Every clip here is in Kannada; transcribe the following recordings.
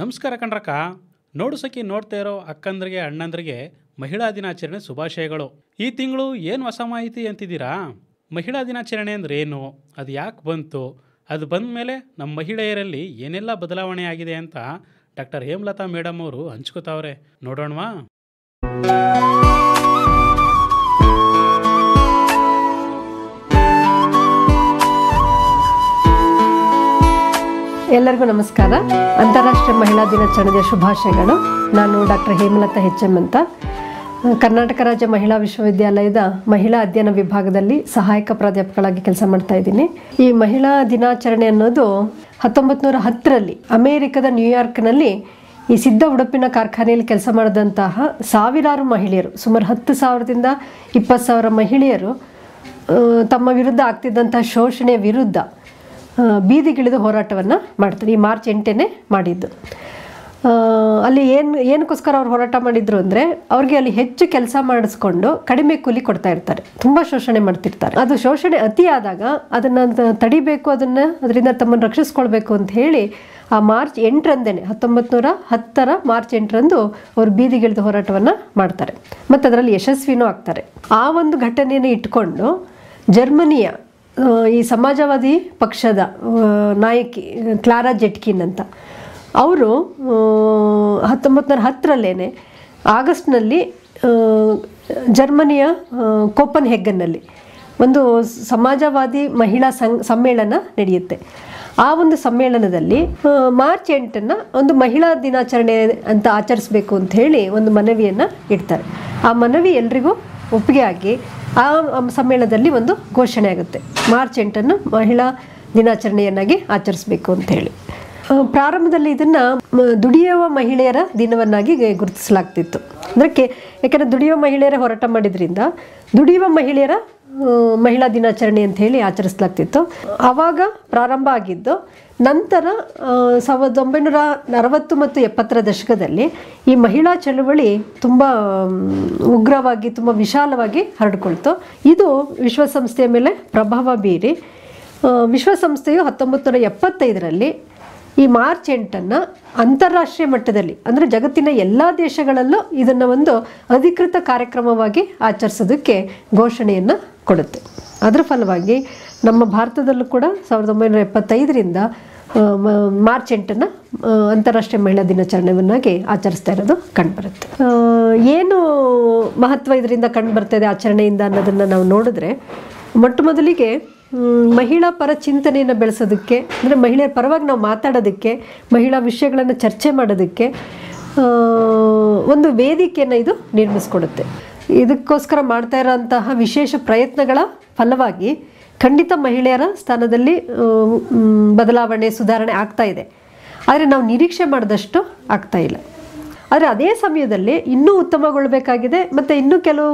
ನಮಸ್ಕಾರ ಕಣ್ರಕ್ಕ ನೋಡು ಸಖಿ ನೋಡ್ತಾ ಇರೋ ಅಕ್ಕಂದ್ರಿಗೆ ಅಣ್ಣಂದ್ರಿಗೆ ಮಹಿಳಾ ದಿನಾಚರಣೆ ಶುಭಾಶಯಗಳು ಈ ತಿಂಗಳು ಏನು ಹೊಸ ಮಾಹಿತಿ ಅಂತಿದ್ದೀರಾ ಮಹಿಳಾ ದಿನಾಚರಣೆ ಅಂದ್ರೆ ಏನು ಅದು ಯಾಕೆ ಬಂತು ಅದು ಬಂದ ಮೇಲೆ ನಮ್ಮ ಮಹಿಳೆಯರಲ್ಲಿ ಏನೆಲ್ಲ ಬದಲಾವಣೆ ಆಗಿದೆ ಅಂತ ಡಾಕ್ಟರ್ ಹೇಮಲತಾ ಮೇಡಮ್ ಅವರು ಹಂಚ್ಕೋತಾವ್ರೆ ನೋಡೋಣವಾ ಎಲ್ಲರಿಗೂ ನಮಸ್ಕಾರ ಅಂತಾರಾಷ್ಟ್ರೀಯ ಮಹಿಳಾ ದಿನಾಚರಣೆಯ ಶುಭಾಶಯಗಳು ನಾನು ಡಾಕ್ಟರ್ ಹೇಮಲತಾ ಎಚ್ ಎಂ ಅಂತ ಕರ್ನಾಟಕ ರಾಜ್ಯ ಮಹಿಳಾ ವಿಶ್ವವಿದ್ಯಾಲಯದ ಮಹಿಳಾ ಅಧ್ಯಯನ ವಿಭಾಗದಲ್ಲಿ ಸಹಾಯಕ ಪ್ರಾಧ್ಯಾಪಕಳಾಗಿ ಕೆಲಸ ಮಾಡ್ತಾ ಇದ್ದೀನಿ ಈ ಮಹಿಳಾ ದಿನಾಚರಣೆ ಅನ್ನೋದು ಹತ್ತೊಂಬತ್ತು ನೂರ ಹತ್ತರಲ್ಲಿ ಅಮೇರಿಕದ ನ್ಯೂಯಾರ್ಕ್ನಲ್ಲಿ ಈ ಸಿದ್ಧ ಉಡುಪಿನ ಕಾರ್ಖಾನೆಯಲ್ಲಿ ಕೆಲಸ ಮಾಡಿದಂತಹ ಸಾವಿರಾರು ಮಹಿಳೆಯರು ಸುಮಾರು ಹತ್ತು ಸಾವಿರದಿಂದ ಇಪ್ಪತ್ತು ಸಾವಿರ ಮಹಿಳೆಯರು ಆ, ತಮ್ಮ ವಿರುದ್ಧ ಆಗ್ತಿದ್ದಂತಹ ಶೋಷಣೆಯ ವಿರುದ್ಧ ಆ, ಬೀದಿಗಿಳಿದು ಹೋರಾಟವನ್ನು ಮಾಡ್ತಾರೆ ಈ ಮಾರ್ಚ್ ಎಂಟನೇ ಮಾಡಿದ್ದು ಆ, ಅಲ್ಲಿ ಏನು ಏನಕ್ಕೋಸ್ಕರ ಅವ್ರು ಹೋರಾಟ ಮಾಡಿದ್ರು ಅಂದರೆ ಅವ್ರಿಗೆ ಅಲ್ಲಿ ಹೆಚ್ಚು ಕೆಲಸ ಮಾಡಿಸ್ಕೊಂಡು ಕಡಿಮೆ ಕೂಲಿ ಕೊಡ್ತಾ ಇರ್ತಾರೆ ತುಂಬ ಶೋಷಣೆ ಮಾಡ್ತಿರ್ತಾರೆ ಅದು ಶೋಷಣೆ ಅತಿ ಆದಾಗ ಅದನ್ನು ತಡಿಬೇಕು ಅದನ್ನು ಅದರಿಂದ ತಮ್ಮನ್ನು ರಕ್ಷಿಸ್ಕೊಳ್ಬೇಕು ಅಂತ ಹೇಳಿ ಆ ಮಾರ್ಚ್ ಎಂಟರಂದೇನೆ ಹತ್ತೊಂಬತ್ತು ನೂರ ಹತ್ತರ ಮಾರ್ಚ್ ಎಂಟರಂದು ಅವರು ಬೀದಿಗಿಳಿದು ಹೋರಾಟವನ್ನು ಮಾಡ್ತಾರೆ ಮತ್ತು ಅದರಲ್ಲಿ ಯಶಸ್ವಿನೂ ಆಗ್ತಾರೆ ಆ ಒಂದು ಘಟನೆಯನ್ನು ಇಟ್ಕೊಂಡು ಜರ್ಮನಿಯ ಆ, ಈ ಸಮಾಜವಾದಿ ಪಕ್ಷದ ಆ, ನಾಯಕಿ ಕ್ಲಾರಾ ಜೆಟ್ಕಿನ್ ಅಂತ ಅವರು ಹತ್ತೊಂಬತ್ತು ನೂರ ಹತ್ತರಲ್ಲೇನೆ ಆಗಸ್ಟ್ನಲ್ಲಿ ಆ, ಜರ್ಮನಿಯ ಆ, ಕೋಪನ್ ಹೆಗ್ಗನ್ನಲ್ಲಿ ಒಂದು ಸಮಾಜವಾದಿ ಮಹಿಳಾ ಸಂ ಸಮ್ಮೇಳನ ನಡೆಯುತ್ತೆ ಆ ಒಂದು ಸಮ್ಮೇಳನದಲ್ಲಿ ಆ, ಮಾರ್ಚ್ ಎಂಟನ್ನು ಒಂದು ಮಹಿಳಾ ದಿನಾಚರಣೆ ಅಂತ ಆಚರಿಸಬೇಕು ಅಂತ ಹೇಳಿ ಒಂದು ಮನವಿಯನ್ನು ಇಡ್ತಾರೆ ಆ ಮನವಿ ಎಲ್ರಿಗೂ ಒಪ್ಪಿಗೆ ಆಗಿ ಆ ಸಮ್ಮೇಳನದಲ್ಲಿ ಒಂದು ಘೋಷಣೆ ಆಗುತ್ತೆ ಮಾರ್ಚ್ ಎಂಟನ್ನು ಮಹಿಳಾ ದಿನಾಚರಣೆಯನ್ನಾಗಿ ಆಚರಿಸಬೇಕು ಅಂತ ಹೇಳಿ ಆ, ಪ್ರಾರಂಭದಲ್ಲಿ ಇದನ್ನ ಮ, ದುಡಿಯುವ ಮಹಿಳೆಯರ ದಿನವನ್ನಾಗಿ ಗೆ- ಗುರುತಿಸಲಾಗ್ತಿತ್ತು ಅಂದ್ರೆ ಕೆ ಯಾಕಂದ್ರೆ ದುಡಿಯುವ ಮಹಿಳೆಯರ ಹೋರಾಟ ಮಾಡಿದ್ರಿಂದ ದುಡಿಯುವ ಮಹಿಳೆಯರ ಆ, ಮಹಿಳಾ ದಿನಾಚರಣೆ ಅಂತ ಹೇಳಿ ಆಚರಿಸಲಾಗ್ತಿತ್ತು ಆವಾಗ ಪ್ರಾರಂಭ ಆಗಿದ್ದು ನಂತರ ಆ, ಸಾವಿರದ ಒಂಬೈನೂರ ಅರವತ್ತು ಮತ್ತು ಎಪ್ಪತ್ತರ ದಶಕದಲ್ಲಿ ಈ ಮಹಿಳಾ ಚಳುವಳಿ ತುಂಬ ಮ್, ಉಗ್ರವಾಗಿ ತುಂಬ ವಿಶಾಲವಾಗಿ ಹರಡ್ಕೊಳ್ತು ಇದು ವಿಶ್ವಸಂಸ್ಥೆಯ ಮೇಲೆ ಪ್ರಭಾವ ಬೀರಿ ಆ, ವಿಶ್ವಸಂಸ್ಥೆಯು ಹತ್ತೊಂಬತ್ತು ನೂರ ಎಪ್ಪತ್ತೈದರಲ್ಲಿ ಈ ಮಾರ್ಚ್ ಎಂಟನ್ನು ಅಂತಾರಾಷ್ಟ್ರೀಯ ಮಟ್ಟದಲ್ಲಿ ಅಂದರೆ ಜಗತ್ತಿನ ಎಲ್ಲ ದೇಶಗಳಲ್ಲೂ ಇದನ್ನು ಒಂದು ಅಧಿಕೃತ ಕಾರ್ಯಕ್ರಮವಾಗಿ ಆಚರಿಸೋದಕ್ಕೆ ಘೋಷಣೆಯನ್ನು ಕೊಡುತ್ತೆ ಅದರ ಫಲವಾಗಿ ನಮ್ಮ ಭಾರತದಲ್ಲೂ ಕೂಡ ಸಾವಿರದ ಒಂಬೈನೂರ ಎಪ್ಪತ್ತೈದರಿಂದ ಆ, ಮ- ಮಾರ್ಚ್ ಎಂಟನ್ನು ಆ, ಅಂತಾರಾಷ್ಟ್ರೀಯ ಮಹಿಳಾ ದಿನಾಚರಣೆಯನ್ನಾಗಿ ಆಚರಿಸ್ತಾ ಇರೋದು ಕಂಡುಬರುತ್ತೆ ಆ, ಏನು ಮಹತ್ವ ಇದರಿಂದ ಕಂಡುಬರ್ತದೆ ಆಚರಣೆಯಿಂದ ಅನ್ನೋದನ್ನು ನಾವು ನೋಡಿದ್ರೆ ಮೊಟ್ಟ ಮೊದಲಿಗೆ ಮ್, ಮಹಿಳಾ ಪರ ಚಿಂತನೆಯನ್ನು ಬೆಳೆಸೋದಕ್ಕೆ ಅಂದರೆ ಮಹಿಳೆಯರ ಪರವಾಗಿ ನಾವು ಮಾತಾಡೋದಕ್ಕೆ ಮಹಿಳಾ ವಿಷಯಗಳನ್ನು ಚರ್ಚೆ ಮಾಡೋದಕ್ಕೆ ಆ, ಒಂದು ವೇದಿಕೆಯನ್ನು ಇದು ನಿರ್ಮಿಸ್ಕೊಡುತ್ತೆ ಇದಕ್ಕೋಸ್ಕರ ಮಾಡ್ತಾ ಇರೋಂತಹ ವಿಶೇಷ ಪ್ರಯತ್ನಗಳ ಫಲವಾಗಿ ಖಂಡಿತ ಮಹಿಳೆಯರ ಸ್ಥಾನದಲ್ಲಿ ಆ, ಮ್, ಬದಲಾವಣೆ ಸುಧಾರಣೆ ಆಗ್ತಾ ಇದೆ ಆದರೆ ನಾವು ನಿರೀಕ್ಷೆ ಮಾಡಿದಷ್ಟು ಆಗ್ತಾ ಇಲ್ಲ ಆದರೆ ಅದೇ ಸಮಯದಲ್ಲಿ ಇನ್ನೂ ಉತ್ತಮಗೊಳ್ಳಬೇಕಾಗಿದೆ ಮತ್ತು ಇನ್ನೂ ಕೆಲವು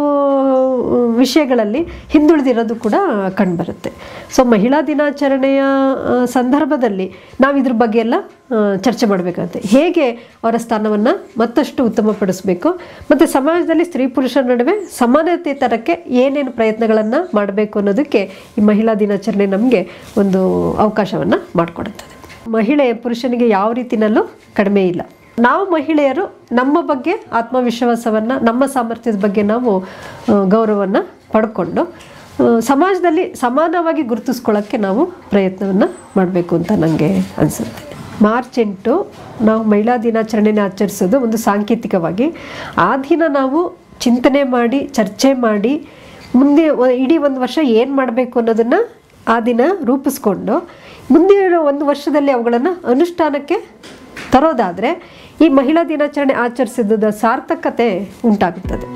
ವಿಷಯಗಳಲ್ಲಿ ಹಿಂದುಳಿದಿರೋದು ಕೂಡ ಕಂಡುಬರುತ್ತೆ ಸೊ ಮಹಿಳಾ ದಿನಾಚರಣೆಯ ಆ, ಸಂದರ್ಭದಲ್ಲಿ ನಾವು ಇದ್ರ ಬಗ್ಗೆ ಎಲ್ಲ ಆ, ಚರ್ಚೆ ಮಾಡಬೇಕಾಗುತ್ತೆ ಹೇಗೆ ಅವರ ಸ್ಥಾನವನ್ನು ಮತ್ತಷ್ಟು ಉತ್ತಮಪಡಿಸಬೇಕು ಮತ್ತು ಸಮಾಜದಲ್ಲಿ ಸ್ತ್ರೀ ಪುರುಷರ ನಡುವೆ ಸಮಾನತೆ ತರಕ್ಕೆ ಏನೇನು ಪ್ರಯತ್ನಗಳನ್ನು ಮಾಡಬೇಕು ಅನ್ನೋದಕ್ಕೆ ಈ ಮಹಿಳಾ ದಿನಾಚರಣೆ ನಮಗೆ ಒಂದು ಅವಕಾಶವನ್ನು ಮಾಡಿಕೊಡುತ್ತದೆ ಮಹಿಳೆ ಪುರುಷನಿಗೆ ಯಾವ ರೀತಿನಲ್ಲೂ ಕಡಿಮೆ ಇಲ್ಲ ನಾವು ಮಹಿಳೆಯರು ನಮ್ಮ ಬಗ್ಗೆ ಆತ್ಮವಿಶ್ವಾಸವನ್ನು ನಮ್ಮ ಸಾಮರ್ಥ್ಯದ ಬಗ್ಗೆ ನಾವು ಗೌರವವನ್ನು ಪಡ್ಕೊಂಡು ಆ, ಸಮಾಜದಲ್ಲಿ ಸಮಾನವಾಗಿ ಗುರುತಿಸ್ಕೊಳ್ಳೋಕ್ಕೆ ನಾವು ಪ್ರಯತ್ನವನ್ನು ಮಾಡಬೇಕು ಅಂತ ನನಗೆ ಅನಿಸುತ್ತೆ ಮಾರ್ಚ್ ಎಂಟು ನಾವು ಮಹಿಳಾ ದಿನಾಚರಣೆನ ಆಚರಿಸೋದು ಒಂದು ಸಾಂಕೇತಿಕವಾಗಿ ಆ ದಿನ ನಾವು ಚಿಂತನೆ ಮಾಡಿ ಚರ್ಚೆ ಮಾಡಿ ಮುಂದೆ ಒ- ಇಡೀ ಒಂದು ವರ್ಷ ಏನು ಮಾಡಬೇಕು ಅನ್ನೋದನ್ನು ಆ ದಿನ ರೂಪಿಸ್ಕೊಂಡು ಮುಂದಿನ ಒಂದು ವರ್ಷದಲ್ಲಿ ಅವುಗಳನ್ನು ಅನುಷ್ಠಾನಕ್ಕೆ ತರೋದಾದರೆ ಈ ಮಹಿಳಾ ದಿನಾಚರಣೆ ಆಚರಿಸಿದ ಸಾರ್ಥಕತೆ ಉಂಟಾಗುತ್ತದೆ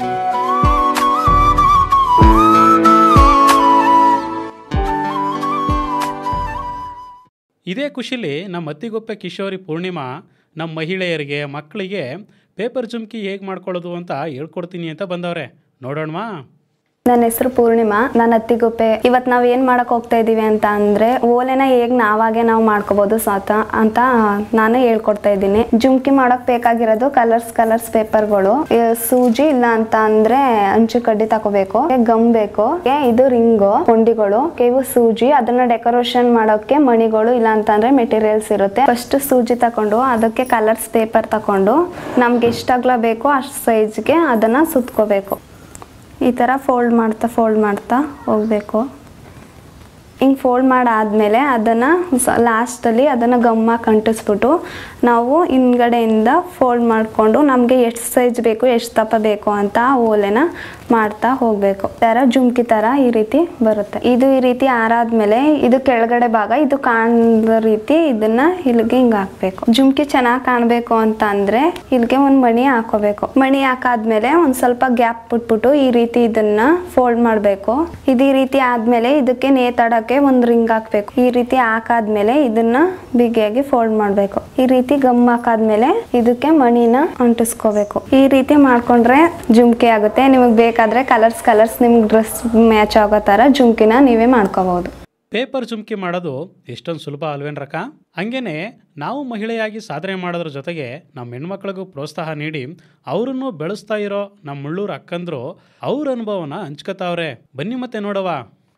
ಇದೇ ಖುಷಿಲಿ ನಮ್ಮ ಅತ್ತಿಗೊಪ್ಪೆ ಕಿಶೋರಿ ಪೂರ್ಣಿಮಾ ನಮ್ಮ ಮಹಿಳೆಯರಿಗೆ ಮಕ್ಕಳಿಗೆ ಪೇಪರ್ ಜುಮ್ಕಿ ಹೇಗೆ ಮಾಡ್ಕೊಳ್ಳೋದು ಅಂತ ಹೇಳ್ಕೊಡ್ತೀನಿ ಅಂತ ಬಂದವ್ರೆ ನೋಡೋಣವಾ ನನ್ನ ಹೆಸರು ಪೂರ್ಣಿಮಾ ನಾನು ಅತ್ತಿಗುಪ್ಪೆ ಇವತ್ತು ನಾವು ಏನು ಮಾಡಕ್ ಹೋಗ್ತಾ ಇದೀವಿ ಅಂತ ಅಂದ್ರೆ ಓಲೆನ ಹೇಗ್ ನಾವಾಗೆ ನಾವು ಮಾಡ್ಕೋಬಹುದು ಸ್ವತಃ ಅಂತ ನಾನು ಹೇಳ್ಕೊಡ್ತಾ ಇದ್ದೀನಿ ಜುಮ್ಕಿ ಮಾಡಕ್ ಬೇಕಾಗಿರೋದು ಕಲರ್ಸ್ ಕಲರ್ಸ್ ಪೇಪರ್ಗಳು ಸೂಜಿ ಇಲ್ಲ ಅಂತ ಅಂದ್ರೆ ಅಂಚು ಕಡ್ಡಿ ತಗೋಬೇಕು ಗಮ್ ಬೇಕು ಏ, ಇದು ರಿಂಗು ಕೊಂಡಿಗಳು ಇವು ಸೂಜಿ ಅದನ್ನ ಡೆಕೋರೇಷನ್ ಮಾಡೋಕೆ ಮಣಿಗಳು ಇಲ್ಲ ಅಂತ ಅಂದ್ರೆ ಮೆಟೀರಿಯಲ್ಸ್ ಇರುತ್ತೆ ಫಸ್ಟ್ ಸೂಜಿ ತಕೊಂಡು ಅದಕ್ಕೆ ಕಲರ್ಸ್ ಪೇಪರ್ ತಕೊಂಡು ನಮ್ಗೆ ಎಷ್ಟು ಅಗಲ ಬೇಕೋ ಅಷ್ಟು ಸೈಜ್ಗೆ ಅದನ್ನ ಸುತ್ಕೋಬೇಕು ಈ ಥರ ಫೋಲ್ಡ್ ಮಾಡ್ತಾ ಫೋಲ್ಡ್ ಮಾಡ್ತಾ ಹೋಗಬೇಕು ಹಿಂಗೆ ಫೋಲ್ಡ್ ಮಾಡಾದ್ಮೇಲೆ ಅದನ್ನು ಲಾಸ್ಟಲ್ಲಿ ಅದನ್ನು ಗಮ್ಮಾಗಿ ಅಂಟಿಸ್ಬಿಟ್ಟು ನಾವು ಹಿಂದ್ಗಡೆಯಿಂದ ಫೋಲ್ಡ್ ಮಾಡಿಕೊಂಡು ನಮಗೆ ಎಷ್ಟು ಸೈಜ್ ಬೇಕು ಎಷ್ಟು ದಪ್ಪ ಬೇಕು ಅಂತ ಆ ಓಲೆನ ಮಾಡ್ತಾ ಹೋಗಬೇಕು ಥರ ಜುಮ್ಕಿ ಥರ ಈ ರೀತಿ ಬರುತ್ತೆ ಇದು ಈ ರೀತಿ ಆರಾದ್ಮೇಲೆ ಇದು ಕೆಳಗಡೆ ಭಾಗ ಇದು ಕಾಣದ ರೀತಿ ಇದನ್ನ ಇಲ್ಲಿಗೆ ಹಿಂಗೆ ಹಾಕ್ಬೇಕು ಜುಮ್ಕಿ ಚೆನ್ನಾಗಿ ಕಾಣಬೇಕು ಅಂತ ಅಂದ್ರೆ ಇಲ್ಲಿಗೆ ಒಂದು ಮಣಿ ಹಾಕೋಬೇಕು ಮಣಿ ಹಾಕಾದ್ಮೇಲೆ ಒಂದು ಸ್ವಲ್ಪ ಗ್ಯಾಪ್ ಬಿಟ್ಬಿಟ್ಟು ಈ ರೀತಿ ಇದನ್ನ ಫೋಲ್ಡ್ ಮಾಡಬೇಕು ಇದು ಈ ರೀತಿ ಆದ್ಮೇಲೆ ಇದಕ್ಕೆ ನೇತಾಡಕ್ಕೆ ಒಂದು ರಿಂಗ್ ಹಾಕ್ಬೇಕು ಈ ರೀತಿ ಹಾಕಾದ್ಮೇಲೆ ಇದನ್ನ ಬಿಗಿಯಾಗಿ ಫೋಲ್ಡ್ ಮಾಡಬೇಕು ಈ ರೀತಿ ಗಮ್ ಹಾಕಾದ್ಮೇಲೆ ಇದಕ್ಕೆ ಮಣಿನ ಅಂಟಿಸ್ಕೋಬೇಕು ಈ ರೀತಿ ಮಾಡ್ಕೊಂಡ್ರೆ ಜುಮ್ಕಿ ಆಗುತ್ತೆ ನಿಮಗೆ ಬೇಕಾದ್ರೆ ಕಲರ್ಸ್ ಕಲರ್ಸ್ ನಿಮ್ಗೆ ಡ್ರೆಸ್ ಮ್ಯಾಚ್ ಆಗೋ ಥರ ಜುಮ್ಕಿನ ನೀವೇ ಮಾಡ್ಕೋಬಹುದು ಪೇಪರ್ ಜುಮ್ಕಿ ಮಾಡೋದು ಎಷ್ಟೊಂದು ಸುಲಭ ಅಲ್ವೇನ್ರಕ್ಕ ಹಂಗೇನೆ ನಾವು ಮಹಿಳೆಯಾಗಿ ಸಾಧನೆ ಮಾಡೋದ್ರ ಜೊತೆಗೆ ನಮ್ಮ ಹೆಣ್ಮಕ್ಳಿಗೂ ಪ್ರೋತ್ಸಾಹ ನೀಡಿ ಅವರನ್ನು ಬೆಳೆಸ್ತಾ ಇರೋ ನಮ್ಮ ಮುಳ್ಳೂರು ಅಕ್ಕಂದ್ರು ಅವ್ರ ಅನುಭವನ ಹಂಚ್ಕೊತಾವ್ರೆ ಬನ್ನಿ ಮತ್ತೆ ನೋಡವಾ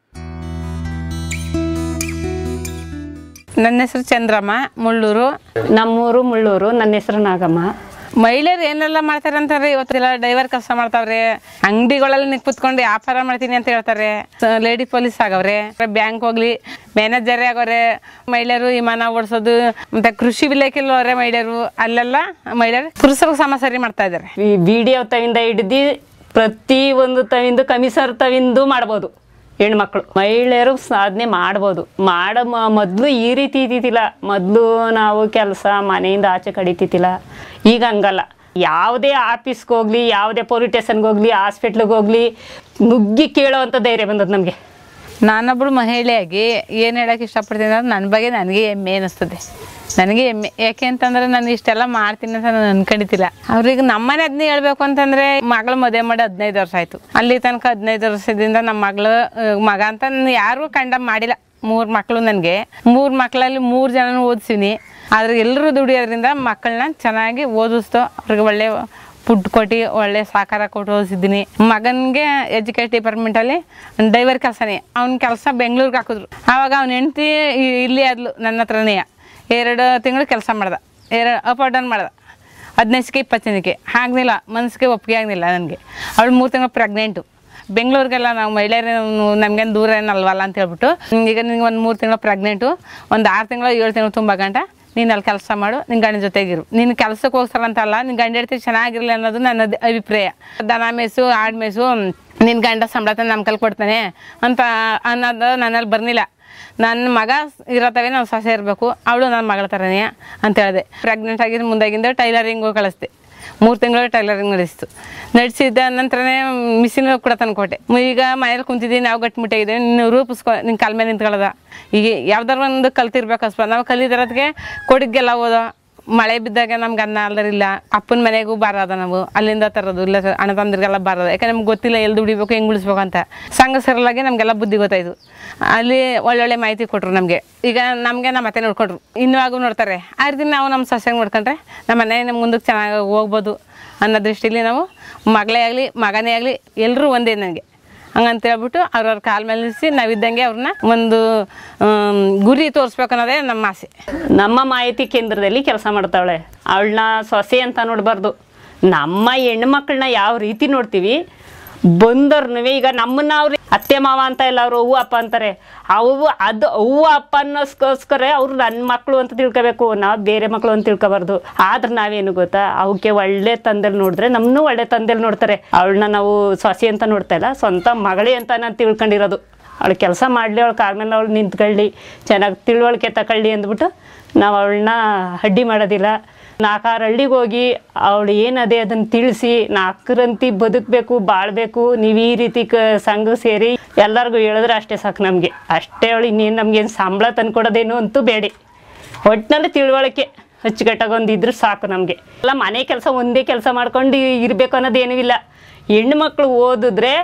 ನನ್ನ ಹೆಸರು ಚಂದ್ರಮ್ಮ ಮುಳ್ಳೂರು ನಮ್ಮೂರು ಮುಳ್ಳೂರು ನನ್ನ ಹೆಸರು ನಾಗಮ್ಮ ಮಹಿಳೆಯರು ಏನೆಲ್ಲ ಮಾಡ್ತಾರೆ ಅಂತಾರೆ ಇವತ್ತೆಲ್ಲ ಡೈವರ್ ಕೆಲಸ ಮಾಡ್ತಾವ್ರೆ ಅಂಗಡಿಗಳಲ್ಲಿ ನಿಂತು ಕುತ್ಕೊಂಡು ವ್ಯಾಪಾರ ಮಾಡ್ತೀನಿ ಅಂತ ಹೇಳ್ತಾರೆ ಲೇಡಿ ಪೊಲೀಸ್ ಆಗವ್ರೆ ಬ್ಯಾಂಕ್ ಹೋಗ್ಲಿ ಮ್ಯಾನೇಜರೇ ಆಗೋರೆ ಮಹಿಳೆಯರು ವಿಮಾನ ಓಡಿಸೋದು ಮತ್ತೆ ಕೃಷಿ ಇಲಾಖೆಯಲ್ಲಿ ಅವರೇ ಮಹಿಳೆಯರು ಅಲ್ಲೆಲ್ಲ ಮಹಿಳೆಯರು ಪುರುಷರು ಸಮ ಸರಿ ಮಾಡ್ತಾ ಇದ್ದಾರೆ ಈ ವಿಡಿಯೋ ತವಿಂದ ಹಿಡ್ದು ಪ್ರತಿ ಒಂದು ತವಿಂದು ಕಮಿಸರ್ ತವಿಂದು ಮಾಡ್ಬೋದು ಹೆಣ್ಮಕ್ಳು ಮಹಿಳೆಯರು ಸಾಧನೆ ಮಾಡ್ಬೋದು ಮಾಡ ಮೊದಲು ಈ ರೀತಿ ಇದ್ದಿದ್ದಿಲ್ಲ ಮೊದಲು ನಾವು ಕೆಲಸ ಮನೆಯಿಂದ ಆಚೆ ಕಡಿತಿದ್ದಿಲ್ಲ ಈಗ ಹಂಗಲ್ಲ ಯಾವುದೇ ಆಫೀಸ್ಗೆ ಹೋಗ್ಲಿ ಯಾವುದೇ ಪೊಲೀಸ್ ಸ್ಟೇಷನ್ಗೆ ಹೋಗ್ಲಿ ಹಾಸ್ಪಿಟ್ಲಿಗೆ ಹೋಗ್ಲಿ ನುಗ್ಗಿ ಕೇಳೋವಂಥ ಧೈರ್ಯ ಬಂದದ್ದು ನಮಗೆ ನಾನೊಬ್ಬಳು ಮಹಿಳೆಯಾಗಿ ಏನು ಹೇಳಕ್ಕೆ ಇಷ್ಟಪಡ್ತೀನಿ ಅಂದ್ರೆ ನನ್ನ ಬಗ್ಗೆ ನನಗೆ ಹೆಮ್ಮೆ ಅನ್ನಿಸ್ತದೆ ನನಗೆ ಹೆಮ್ಮೆ ಯಾಕೆ ಅಂತಂದ್ರೆ ನಾನು ಇಷ್ಟೆಲ್ಲ ಮಾಡ್ತೀನಿ ಅಂತ ನಾನು ಅನ್ಕೊಂಡಿದ್ದಿಲ್ಲ ಅವ್ರಿಗೆ ನಮ್ಮನೆ ಅದನ್ನೇ ಹೇಳ್ಬೇಕು ಅಂತಂದ್ರೆ ಮಗಳು ಮದುವೆ ಮಾಡಿ ಹದಿನೈದು ವರ್ಷ ಆಯ್ತು ಅಲ್ಲಿ ತನಕ ಹದಿನೈದು ವರ್ಷದಿಂದ ನಮ್ಮ ಮಗಳು ಆ, ಮಗ ಅಂತ ನಾನು ಯಾರಿಗೂ ಕಂಡ ಮಾಡಿಲ್ಲ ಮೂರು ಮಕ್ಕಳು ನನಗೆ ಮೂರು ಮಕ್ಕಳಲ್ಲಿ ಮೂರು ಜನನ ಓದಿಸಿನಿ ಆದ್ರೆ ಎಲ್ಲರೂ ದುಡಿಯೋದ್ರಿಂದ ಮಕ್ಕಳನ್ನ ಚೆನ್ನಾಗಿ ಓದಿಸ್ತು ಅವ್ರಿಗೆ ಒಳ್ಳೆ ಫುಡ್ ಕೊಟ್ಟು ಒಳ್ಳೆ ಸಹಕಾರ ಕೊಟ್ಟು ಓದಿಸಿದ್ದೀನಿ ಮಗನಿಗೆ ಎಜುಕೇಟ್ ಡಿಪಾರ್ಟ್ಮೆಂಟಲ್ಲಿ ಡ್ರೈವರ್ ಕೆಲಸನೇ ಅವ್ನ ಕೆಲಸ ಬೆಂಗಳೂರಿಗೆ ಹಾಕಿದ್ರು ಆವಾಗ ಅವ್ನ ಹೆಂಡ್ತಿ ಇ- ಇಲ್ಲಿ ಆದ್ಲು ನನ್ನ ಹತ್ರನೇ ಎರಡು ತಿಂಗಳು ಕೆಲಸ ಮಾಡ್ದ ಎರಡು ಅಪ್ ಆ್ಯಂಡ್ ಡೌನ್ ಮಾಡ್ದ ಹದಿನೈದಕ್ಕೆ ಇಪ್ಪತ್ತೈದಕ್ಕೆ ಆಗಲಿಲ್ಲ ಮನಸ್ಸಿಗೆ ಒಪ್ಪಿಗೆ ಆಗಲಿಲ್ಲ ನನಗೆ ಅವಳು ಮೂರು ತಿಂಗಳು ಪ್ರೆಗ್ನೆಂಟು ಬೆಂಗಳೂರಿಗೆಲ್ಲ ನಾವು ಮಹಿಳೆಯರು ನಮಗೇನು ದೂರ ಏನಲ್ವಲ್ಲ ಅಂತ ಹೇಳ್ಬಿಟ್ಟು ಈಗ ನಿಂಗೆ ಒಂದು ಮೂರು ತಿಂಗಳು ಪ್ರೆಗ್ನೆಂಟು ಒಂದು ಆರು ತಿಂಗಳು ಏಳು ತಿಂಗಳು ತುಂಬ ಗಂಟ ನೀನು ಅಲ್ಲಿ ಕೆಲಸ ಮಾಡು ನಿನ್ನ ಗಂಡನ ಜೊತೆಗಿರು ನೀನು ಕೆಲಸಕ್ಕೆ ಹೋಗ್ತಾರ ಅಂತಲ್ಲ ನಿನ್ನ ಗಂಡ ಹೆಂಡ್ತಿ ಚೆನ್ನಾಗಿರಲಿ ಅನ್ನೋದು ನನ್ನ ಅದ್- ಅಭಿಪ್ರಾಯ ದನ ಮೇಸು ಆಡ್ ಮೇಸು ನಿನ್ನ ಗಂಡ ಸಂಬಳ ತಂದು ನಮ್ಮ ಕೈಲಿ ಕೊಡ್ತಾನೆ ಅಂತ ಅನ್ನೋದು ನನ್ನಲ್ಲಿ ಬರ್ನಿಲ್ಲ ನನ್ನ ಮಗ ಇರತ್ತವೆ ನಾವು ಸೊಸೆ ಇರಬೇಕು ಅವಳು ನನ್ನ ಮಗಳ ಥರನೇ ಅಂತ ಹೇಳಿದೆ ಪ್ರೆಗ್ನೆಂಟ್ ಆಗಿದ್ದು ಮುಂದಾಗಿಂದ ಟೈಲರಿಂಗು ಕಳಿಸ್ದೆ ಮೂರು ತಿಂಗಳು ಟೈಲರಿಂಗ್ ನಡೆಸಿತು ನಡೆಸಿದ ನಂತರನೇ ಮಿಷಿನ್ ಕೂಡ ತಂದ್ಕೊಟ್ಟೆ ಈಗ ಮನೇಲಿ ಕುಂತಿದ್ದೀನಿ ನಾವು ಗಟ್ಟಿಮುಟ್ಟಾಗಿದೆ ನೀನು ರೂಪಿಸ್ಕೊ ನಿನ್ನ ಕಾಲ ಮೇಲೆ ನಿಂತ್ಕೊಳ್ಳೋದ ಈಗ ಯಾವ್ದಾರು ಒಂದು ಕಲ್ತಿರ್ಬೇಕಸ್ಪ ನಾವು ಕಲಿದಿರೋದಕ್ಕೆ ಕೊಡಗೆಲ್ಲ ಓದೋ ಮಳೆ ಬಿದ್ದಾಗ ನಮ್ಗೆ ಅನ್ನ ಅಲ್ಲರಿಲ್ಲ ಅಪ್ಪನ ಮನೆಗೂ ಬಾರದ ನಾವು ಅಲ್ಲಿಂದ ತರೋದು ಇಲ್ಲ ಅಣ್ಣ ತಮ್ಮದ್ರಿಗೆಲ್ಲ ಬಾರದ ಯಾಕಂದ್ರೆ ನಮ್ಗೆ ಗೊತ್ತಿಲ್ಲ ಎಲ್ಲಿ ದುಡಿಬೇಕು ಹೆಂಗೆ ಉಳಿಸ್ಬೇಕು ಅಂತ ಸಂಘ ಸರಳಾಗಿ ನಮಗೆಲ್ಲ ಬುದ್ಧಿ ಗೊತ್ತಾಯ್ತು ಅಲ್ಲಿ ಒಳ್ಳೊಳ್ಳೆ ಮಾಹಿತಿ ಕೊಟ್ಟರು ನಮಗೆ ಈಗ ನಮಗೆ ನಮ್ಮ ಮತ್ತೆ ನೋಡ್ಕೊಂಡ್ರು ಇನ್ನೂ ಆಗು ನೋಡ್ತಾರೆ ಆ ರೀತಿ ನಾವು ನಮ್ಮ ಸಸ್ಯಂಗೆ ನೋಡ್ಕೊಂಡ್ರೆ ನಮ್ಮ ಮನೆ ನಮ್ಮ ಮುಂದಕ್ಕೆ ಚೆನ್ನಾಗಿ ಹೋಗ್ಬೋದು ಅನ್ನೋ ದೃಷ್ಟಿಲಿ ನಾವು ಮಗಳೇ ಆಗಲಿ ಮಗನೇ ಆಗಲಿ ಎಲ್ಲರೂ ಒಂದೇ ನನಗೆ ಹಂಗಂತ ಹೇಳ್ಬಿಟ್ಟು ಅವ್ರವ್ರ ಕಾಲ ಮೇಲೆ ನಿಲ್ಲಿಸಿ ನಾವಿದ್ದಂಗೆ ಅವ್ರನ್ನ ಒಂದು ಆಮ್, ಗುರಿ ತೋರಿಸ್ಬೇಕು ಅನ್ನೋದೇ ನಮ್ಮ ಆಸೆ ನಮ್ಮ ಮಾಹಿತಿ ಕೇಂದ್ರದಲ್ಲಿ ಕೆಲಸ ಮಾಡ್ತಾವಳೆ ಅವಳನ್ನ ಸೊಸೆ ಅಂತ ನೋಡಬಾರ್ದು ನಮ್ಮ ಹೆಣ್ಮಕ್ಳನ್ನ ಯಾವ ರೀತಿ ನೋಡ್ತೀವಿ ಬಂದವ್ರನ್ನೂ ಈಗ ನಮ್ಮನ್ನ ಅವ್ರು ಅತ್ತೆ ಮಾವ ಅಂತ ಇಲ್ಲ ಅವರು ಅವ್ವ ಅಪ್ಪ ಅಂತಾರೆ ಅವು ಅದು ಅವ್ವ ಅಪ್ಪ ಅನ್ನೋಸ್ಕೋಸ್ಕರ ಅವ್ರು ನನ್ನ ಮಕ್ಕಳು ಅಂತ ತಿಳ್ಕೊಬೇಕು ನಾವು ಬೇರೆ ಮಕ್ಕಳು ಅಂತ ತಿಳ್ಕೊಬಾರ್ದು ಆದ್ರೆ ನಾವೇನು ಗೊತ್ತಾ ಅವಕ್ಕೆ ಒಳ್ಳೆ ತಂದೆಲಿ ನೋಡಿದ್ರೆ ನಮ್ಮನ್ನು ಒಳ್ಳೆ ತಂದೆಲಿ ನೋಡ್ತಾರೆ ಅವಳನ್ನ ನಾವು ಸೊಸೆ ಅಂತ ನೋಡ್ತಾ ಇಲ್ಲ ಸ್ವಂತ ಮಗಳೇ ಅಂತ ನಾನು ತಿಳ್ಕೊಂಡಿರೋದು ಅವಳು ಕೆಲಸ ಮಾಡಲಿ ಅವಳು ಕಾಲ ಮೇಲೆ ಅವಳು ನಿಂತ್ಕೊಳ್ಳಿ ಚೆನ್ನಾಗಿ ತಿಳುವಳಿಕೆ ತಗೊಳ್ಳಿ ಅಂದ್ಬಿಟ್ಟು ನಾವು ಅವಳನ್ನ ಅಡ್ಡಿ ಮಾಡೋದಿಲ್ಲ ನಾಲ್ಕಾರು ಹಳ್ಳಿಗೆ ಹೋಗಿ ಅವಳು ಏನದೆ ಅದನ್ನು ತಿಳಿಸಿ ನಾಲ್ಕರಂತಿ ಬದುಕಬೇಕು ಬಾಳಬೇಕು ನೀವು ಈ ರೀತಿ ಕ ಸಂಘ ಸೇರಿ ಎಲ್ಲರಿಗೂ ಹೇಳಿದ್ರೆ ಅಷ್ಟೇ ಸಾಕು ನಮಗೆ ಅಷ್ಟೇ ಅವಳು ಇನ್ನೇನು ನಮಗೇನು ಸಂಬಳ ತಂದ್ಕೊಡೋದೇನು ಅಂತೂ ಬೇಡಿ ಒಟ್ಟಿನಲ್ಲಿ ತಿಳುವಳಿಕೆ ಅಚ್ಚುಕಟ್ಟಾಗಿ ಒಂದು ಇದ್ರೆ ಸಾಕು ನಮಗೆ ಎಲ್ಲ ಮನೆ ಕೆಲಸ ಒಂದೇ ಕೆಲಸ ಮಾಡ್ಕೊಂಡು ಇರಬೇಕು ಅನ್ನೋದೇನೂ ಇಲ್ಲ ಹೆಣ್ಣು ಮಕ್ಕಳು ಓದಿದ್ರೆ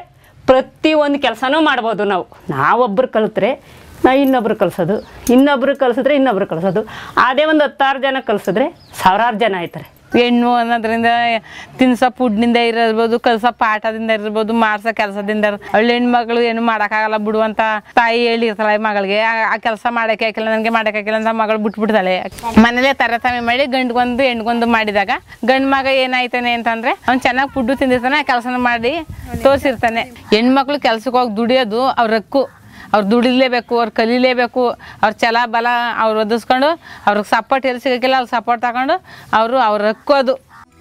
ಪ್ರತಿಯೊಂದು ಕೆಲಸನೂ ಮಾಡ್ಬೋದು ನಾವು ನಾವೊಬ್ಬರು ಕಲಿತ್ರೆ ನಾ ಇನ್ನೊಬ್ರು ಕಲಿಸೋದು ಇನ್ನೊಬ್ರು ಕಲಿಸಿದ್ರೆ ಇನ್ನೊಬ್ರು ಕಲಿಸೋದು ಅದೇ ಒಂದು ಹತ್ತಾರು ಜನ ಕಲಿಸಿದ್ರೆ ಸಾವಿರಾರು ಜನ ಆಯ್ತಾರೆ ಹೆಣ್ಣು ಅನ್ನೋದ್ರಿಂದ ತಿನ್ಸೋ ಫುಡ್ನಿಂದ ಇರ್ಬೋದು ಕಲ್ಸೋ ಪಾಠದಿಂದ ಇರ್ಬೋದು ಮಾಡ್ಸೋ ಕೆಲಸದಿಂದ ಹಳ್ಳಿ ಹೆಣ್ಮಗಳು ಏನು ಮಾಡೋಕ್ಕಾಗಲ್ಲ ಬಿಡು ಅಂತ ತಾಯಿ ಹೇಳಿರ್ತಾಳೆ ಮಗಳಿಗೆ ಆ ಕೆಲಸ ಮಾಡೋಕೆ ಹಾಕಿಲ್ಲ ನನಗೆ ಮಾಡೋಕೆ ಹಾಕಿಲ್ಲ ಅಂತ ಮಗಳು ಬಿಟ್ಬಿಡ್ತಾಳೆ ಮನೇಲೆ ತರತಮೆ ಮಾಡಿ ಗಂಡ್ಗೊಂದು ಹೆಣ್ಗೊಂದು ಮಾಡಿದಾಗ ಗಂಡು ಮಗ ಏನಾಯ್ತಾನೆ ಅಂತಂದ್ರೆ ಅವ್ನು ಚೆನ್ನಾಗಿ ಫುಡ್ಡು ತಿಂದಿರ್ತಾನೆ ಆ ಕೆಲಸನ ಮಾಡಿ ತೋರಿಸಿರ್ತಾನೆ ಹೆಣ್ಮಕ್ಳು ಕೆಲ್ಸಕ್ಕೆ ಹೋಗಿ ದುಡಿಯೋದು ಅವ್ರ ಹಕ್ಕು ಅವ್ರು ದುಡಿಲೇಬೇಕು ಅವ್ರು ಕಲೀಲೇಬೇಕು ಅವ್ರ ಛಲ ಬಲ ಅವ್ರು ಒದಿಸ್ಕೊಂಡು ಅವ್ರಿಗೆ ಸಪೋರ್ಟ್ ಎಲ್ಲಿ ಸಿಗೋಕ್ಕಿಲ್ಲ ಅವ್ರು ಸಪೋರ್ಟ್ ತಗೊಂಡು ಅವರು ಅವ್ರ ಹಕ್ಕು ಅದು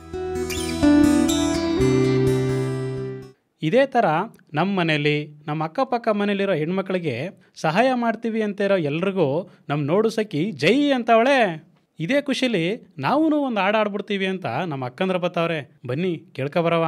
ಇದೇ ಥರ ನಮ್ಮ ಮನೇಲಿ ನಮ್ಮ ಅಕ್ಕಪಕ್ಕ ಮನೇಲಿರೋ ಹೆಣ್ಮಕ್ಳಿಗೆ ಸಹಾಯ ಮಾಡ್ತೀವಿ ಅಂತ ಇರೋ ಎಲ್ರಿಗೂ ನಮ್ಮ ನೋಡು ಸಖಿ ಜೈ ಅಂತವಳೆ ಇದೇ ಖುಷಿಲಿ ನಾವೂ ಒಂದು ಹಾಡು ಆಡ್ಬಿಡ್ತೀವಿ ಅಂತ ನಮ್ಮ ಅಕ್ಕಂದ್ರ ಬತ್ತವ್ರೆ ಬನ್ನಿ ಕೇಳ್ಕೊಬರವ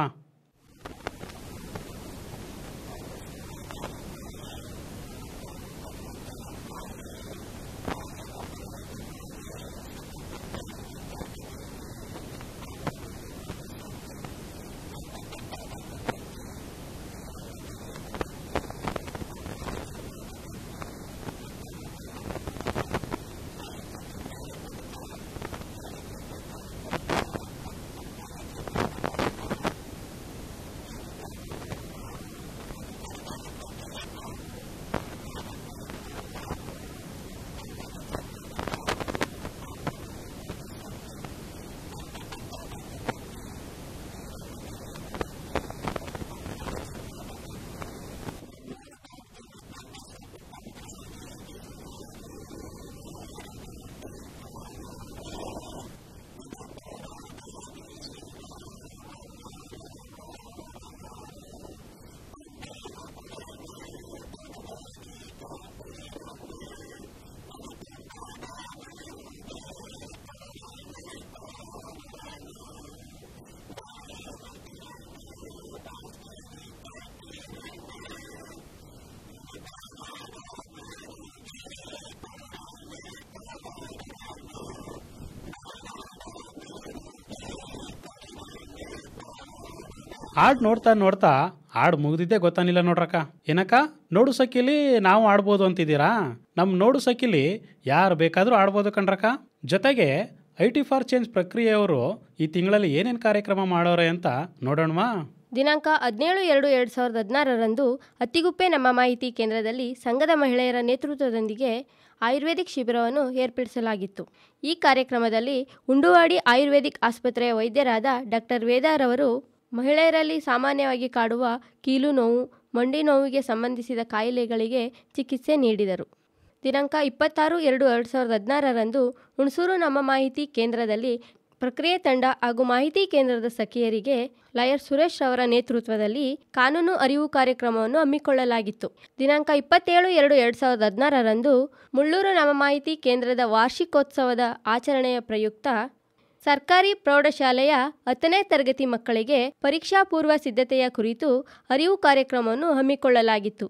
ಹಾಡು ನೋಡ್ತಾ ನೋಡ್ತಾ ಹಾಡು ಮುಗ್ದಿದ್ದೇ ಗೊತ್ತಾನಿಲ್ಲ ನೋಡ್ರಕ್ಕ ಏನಕ್ಕ ನೋಡು ಸಖಿಲಿ ನಾವು ಆಡ್ಬೋದು ಅಂತಿದ್ದೀರಾ ನಮ್ಮ ನೋಡು ಸಖಿಲಿ ಯಾರು ಬೇಕಾದರೂ ಆಡ್ಬೋದು ಕಣ್ರಕ್ಕ ಜೊತೆಗೆ ಐ ಟಿ ಫಾರ್ ಚೇಂಜ್ ಪ್ರಕ್ರಿಯೆಯವರು ಈ ತಿಂಗಳಲ್ಲಿ ಏನೇನು ಕಾರ್ಯಕ್ರಮ ಮಾಡೋರೆ ಅಂತ ನೋಡೋಣವಾ ದಿನಾಂಕ ಹದಿನೇಳು ಎರಡು ಎರಡು ಸಾವಿರದ ಹದಿನಾರರಂದು ಅತ್ತಿಗುಪ್ಪೆ ನಮ್ಮ ಮಾಹಿತಿ ಕೇಂದ್ರದಲ್ಲಿ ಸಂಘದ ಮಹಿಳೆಯರ ನೇತೃತ್ವದೊಂದಿಗೆ ಆಯುರ್ವೇದಿಕ್ ಶಿಬಿರವನ್ನು ಏರ್ಪಡಿಸಲಾಗಿತ್ತು ಈ ಕಾರ್ಯಕ್ರಮದಲ್ಲಿ ಉಂಡುವಾಡಿ ಆಯುರ್ವೇದಿಕ್ ಆಸ್ಪತ್ರೆಯ ವೈದ್ಯರಾದ ಡಾಕ್ಟರ್ ವೇದಾರವರು ಮಹಿಳೆಯರಲ್ಲಿ ಸಾಮಾನ್ಯವಾಗಿ ಕಾಡುವ ಕೀಲು ನೋವು ಮಂಡಿ ನೋವಿಗೆ ಸಂಬಂಧಿಸಿದ ಕಾಯಿಲೆಗಳಿಗೆ ಚಿಕಿತ್ಸೆ ನೀಡಿದರು ದಿನಾಂಕ ಇಪ್ಪತ್ತಾರು ಎರಡು ಎರಡು ಸಾವಿರದ ಹದಿನಾರರಂದು ಹುಣಸೂರು ನಮ್ಮ ಮಾಹಿತಿ ಕೇಂದ್ರದಲ್ಲಿ ಪ್ರಕ್ರಿಯೆ ತಂಡ ಹಾಗೂ ಮಾಹಿತಿ ಕೇಂದ್ರದ ಸಖಿಯರಿಗೆ ಲಾಯರ್ ಸುರೇಶ್ ಅವರ ನೇತೃತ್ವದಲ್ಲಿ ಕಾನೂನು ಅರಿವು ಕಾರ್ಯಕ್ರಮವನ್ನು ಹಮ್ಮಿಕೊಳ್ಳಲಾಗಿತ್ತು ದಿನಾಂಕ ಇಪ್ಪತ್ತೇಳು ಎರಡು ಎರಡು ಸಾವಿರದ ಹದಿನಾರರಂದು ಮುಳ್ಳೂರು ನಮ್ಮ ಮಾಹಿತಿ ಕೇಂದ್ರದ ವಾರ್ಷಿಕೋತ್ಸವದ ಆಚರಣೆಯ ಪ್ರಯುಕ್ತ ಸರ್ಕಾರಿ ಪ್ರೌಢಶಾಲೆಯ ಹತ್ತನೇ ತರಗತಿ ಮಕ್ಕಳಿಗೆ ಪರೀಕ್ಷಾ ಪೂರ್ವ ಸಿದ್ಧತೆಯ ಕುರಿತು ಅರಿವು ಕಾರ್ಯಕ್ರಮವನ್ನು ಹಮ್ಮಿಕೊಳ್ಳಲಾಗಿತ್ತು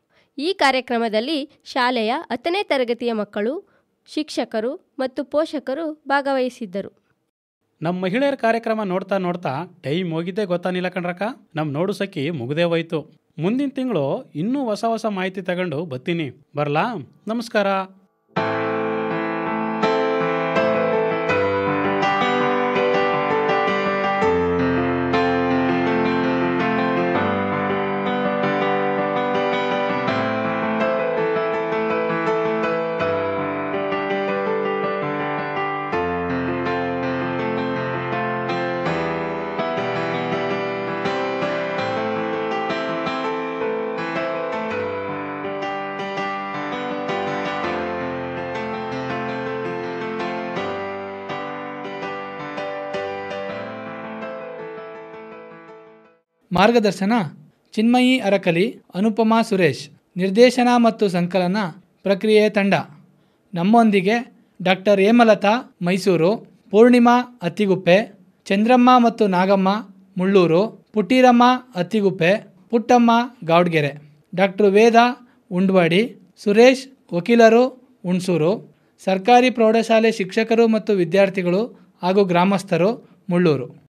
ಈ ಕಾರ್ಯಕ್ರಮದಲ್ಲಿ ಶಾಲೆಯ ಹತ್ತನೇ ತರಗತಿಯ ಮಕ್ಕಳು ಶಿಕ್ಷಕರು ಮತ್ತು ಪೋಷಕರು ಭಾಗವಹಿಸಿದ್ದರು ನಮ್ಮ ಮಹಿಳೆಯರ ಕಾರ್ಯಕ್ರಮ ನೋಡ್ತಾ ನೋಡ್ತಾ ಟೈಮ್ ಹೋಗಿದ್ದೇ ಗೊತ್ತಾನಿಲ್ಲ ಕಣ್ರಕ್ಕ ನಮ್ಮ ನೋಡು ಸಖಿ ಮುಗ್ದೇ ಹೋಯ್ತು ಮುಂದಿನ ತಿಂಗಳು ಇನ್ನೂ ಹೊಸ ಹೊಸ ಮಾಹಿತಿ ತಗೊಂಡು ಬರ್ತೀನಿ ಬರಲಾ ನಮಸ್ಕಾರ ಮಾರ್ಗದರ್ಶನ ಚಿನ್ಮಯಿ ಅರಕಲಿ ಅನುಪಮಾ ಸುರೇಶ್ ನಿರ್ದೇಶನ ಮತ್ತು ಸಂಕಲನ ಪ್ರಕ್ರಿಯೆ ತಂಡ ನಮ್ಮೊಂದಿಗೆ ಡಾಕ್ಟರ್ ಹೇಮಲತಾ ಮೈಸೂರು ಪೂರ್ಣಿಮಾ ಅತ್ತಿಗುಪ್ಪೆ ಚಂದ್ರಮ್ಮ ಮತ್ತು ನಾಗಮ್ಮ ಮುಳ್ಳೂರು ಪುಟ್ಟಿರಮ್ಮ ಅತ್ತಿಗುಪ್ಪೆ ಪುಟ್ಟಮ್ಮ ಗೌಡ್ಗೆರೆ ಡಾಕ್ಟರ್ ವೇದ ಉಂಡ್ವಾಡಿ ಸುರೇಶ್ ವಕೀಲರು ಹುಣಸೂರು ಸರ್ಕಾರಿ ಪ್ರೌಢಶಾಲೆ ಶಿಕ್ಷಕರು ಮತ್ತು ವಿದ್ಯಾರ್ಥಿಗಳು ಹಾಗೂ ಗ್ರಾಮಸ್ಥರು ಮುಳ್ಳೂರು